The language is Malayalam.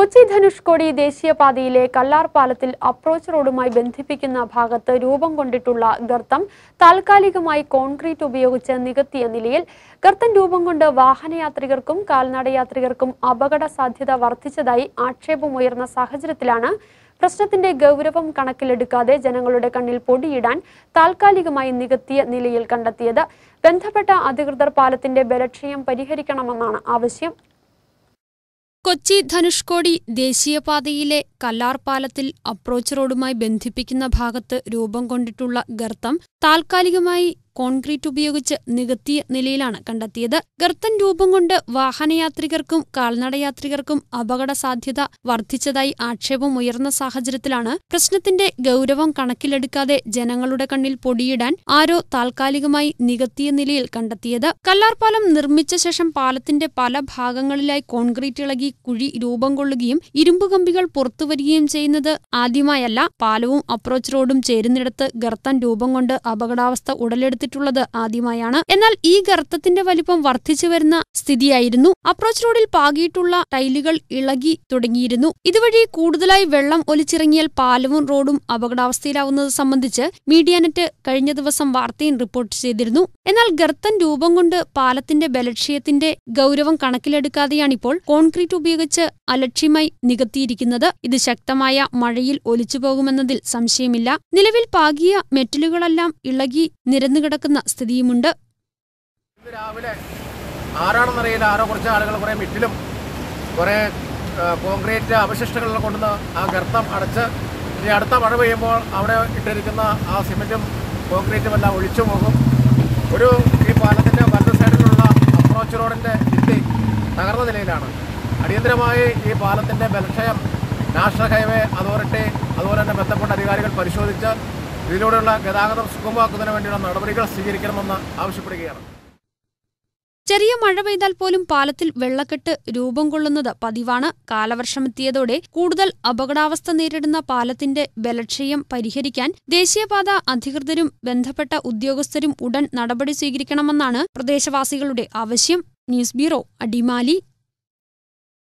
കൊച്ചി ധനുഷ്കോടി ദേശീയപാതയിലെ കല്ലാർ പാലത്തിൽ അപ്രോച്ച് റോഡുമായി ബന്ധിപ്പിക്കുന്ന ഭാഗത്ത് രൂപം കൊണ്ടിട്ടുള്ള ഗർത്തം താൽക്കാലികമായി കോൺക്രീറ്റ് ഉപയോഗിച്ച് നികത്തിയ നിലയിൽ ഗർത്തം രൂപം കൊണ്ട് വാഹനയാത്രികർക്കും കാൽനടയാത്രികർക്കും അപകട സാധ്യത വർദ്ധിച്ചതായി ആക്ഷേപമുയർന്ന സാഹചര്യത്തിലാണ് പ്രശ്നത്തിന്റെ ഗൗരവം കണക്കിലെടുക്കാതെ ജനങ്ങളുടെ കണ്ണിൽ പൊടിയിടാൻ താൽക്കാലികമായി നികത്തിയ നിലയിൽ കണ്ടെത്തിയത് ബന്ധപ്പെട്ട അധികൃതർ പാലത്തിന്റെ ബലക്ഷയം പരിഹരിക്കണമെന്നാണ് ആവശ്യം കൊച്ചി ധനുഷ്കോടി ദേശീയപാതയിലെ കല്ലാർ പാലത്തിൽ അപ്രോച്ച് റോഡുമായി ബന്ധിപ്പിക്കുന്ന ഭാഗത്ത് രൂപം കൊണ്ടിട്ടുള്ള ഗർത്തം താൽക്കാലികമായി കോൺക്രീറ്റ് ഉപയോഗിച്ച് നികത്തിയ നിലയിലാണ് കണ്ടെത്തിയത് ഗർത്തം രൂപം കൊണ്ട് വാഹനയാത്രികർക്കും കാൽനടയാത്രികർക്കും അപകട സാധ്യത വർദ്ധിച്ചതായി ആക്ഷേപം ഉയർന്ന സാഹചര്യത്തിലാണ് പ്രശ്നത്തിന്റെ ഗൗരവം കണക്കിലെടുക്കാതെ ജനങ്ങളുടെ കണ്ണിൽ പൊടിയിടാൻ ആരോ താൽക്കാലികമായി നികത്തിയ നിലയിൽ കണ്ടെത്തിയത് കല്ലാർ പാലം നിർമ്മിച്ച ശേഷം പാലത്തിന്റെ പല ഭാഗങ്ങളിലായി കോൺക്രീറ്റ് ഇളകി കുഴി രൂപം കൊള്ളുകയും ഇരുമ്പ് കമ്പികൾ പുറത്തുവരികയും ചെയ്യുന്നത് ആദ്യമായല്ല പാലവും അപ്രോച്ച് റോഡും ചേരുന്നിടത്ത് ഗർത്തം രൂപം കൊണ്ട് അപകടാവസ്ഥ ഉടലെടുത്തിട്ടുള്ളത് ആദ്യമായാണ് എന്നാൽ ഈ ഗർത്തത്തിന്റെ വലിപ്പം വർദ്ധിച്ചു വരുന്ന സ്ഥിതിയായിരുന്നു അപ്രോച്ച് റോഡിൽ പാകിയിട്ടുള്ള ടൈലുകൾ ഇളകി തുടങ്ങിയിരുന്നു ഇതുവഴി കൂടുതലായി വെള്ളം ഒലിച്ചിറങ്ങിയാൽ പാലവും റോഡും അപകടാവസ്ഥയിലാവുന്നത് സംബന്ധിച്ച് മീഡിയാനെറ്റ് കഴിഞ്ഞ ദിവസം വാർത്തയും റിപ്പോർട്ട് ചെയ്തിരുന്നു എന്നാൽ ഗർത്തം രൂപം കൊണ്ട് പാലത്തിന്റെ ബലക്ഷയത്തിന്റെ ഗൗരവം കണക്കിലെടുക്കാതെയാണിപ്പോൾ കോൺക്രീറ്റ് ഉപയോഗിച്ച് അലക്ഷ്യമായി നികത്തിയിരിക്കുന്നത് ഇത് ശക്തമായ മഴയിൽ ഒലിച്ചുപോകുമെന്നതിൽ സംശയമില്ല നിലവിൽ പാകിയ മെറ്റലുകളെല്ലാം ഇളകി നിരന്നുകിടക്കുന്ന സ്ഥിതിയുമുണ്ട് ഇന്ന് രാവിലെ ആരാണെന്നറിയില്ല ആരോ കുറച്ച് ആളുകൾ കുറേ മിറ്റിലും കുറേ ആ, കോൺക്രീറ്റ് അവശിഷ്ടങ്ങളിൽ കൊണ്ടുവന്ന് ആ ഗർത്തം അടച്ച് ഇനി അടുത്ത മഴ പെയ്യുമ്പോൾ അവിടെ ഇട്ടിരിക്കുന്ന ആ സിമെൻറ്റും കോൺക്രീറ്റും എല്ലാം ഒഴിച്ചു പോകും ഒരു ഈ പാലത്തിൻ്റെ വലത് സൈഡിലുള്ള അപ്രോച്ച് റോഡിൻ്റെ ഭിത്തി തകർന്ന നിലയിലാണ് അടിയന്തരമായി ഈ പാലത്തിൻ്റെ ബലക്ഷയം നാഷണൽ ഹൈവേ അതോറിറ്റി അതുപോലെ തന്നെ ബന്ധപ്പെട്ട അധികാരികൾ പരിശോധിച്ച് ഇതിലൂടെയുള്ള ഗതാഗതം സുഗമമാക്കുന്നതിന് വേണ്ടിയുള്ള നടപടികൾ സ്വീകരിക്കണമെന്ന് ആവശ്യപ്പെടുകയാണ് ചെറിയ മഴ പെയ്താൽ പോലും പാലത്തിൽ വെള്ളക്കെട്ട് രൂപം കൊള്ളുന്നത് പതിവാണ് കാലവർഷമെത്തിയതോടെ കൂടുതൽ അപകടാവസ്ഥ നേരിടുന്ന പാലത്തിന്റെ ബലക്ഷയം പരിഹരിക്കാൻ ദേശീയപാത അധികൃതരും ബന്ധപ്പെട്ട ഉദ്യോഗസ്ഥരും ഉടൻ നടപടി സ്വീകരിക്കണമെന്നാണ് പ്രദേശവാസികളുടെ ആവശ്യം ന്യൂസ് ബ്യൂറോ അടിമാലി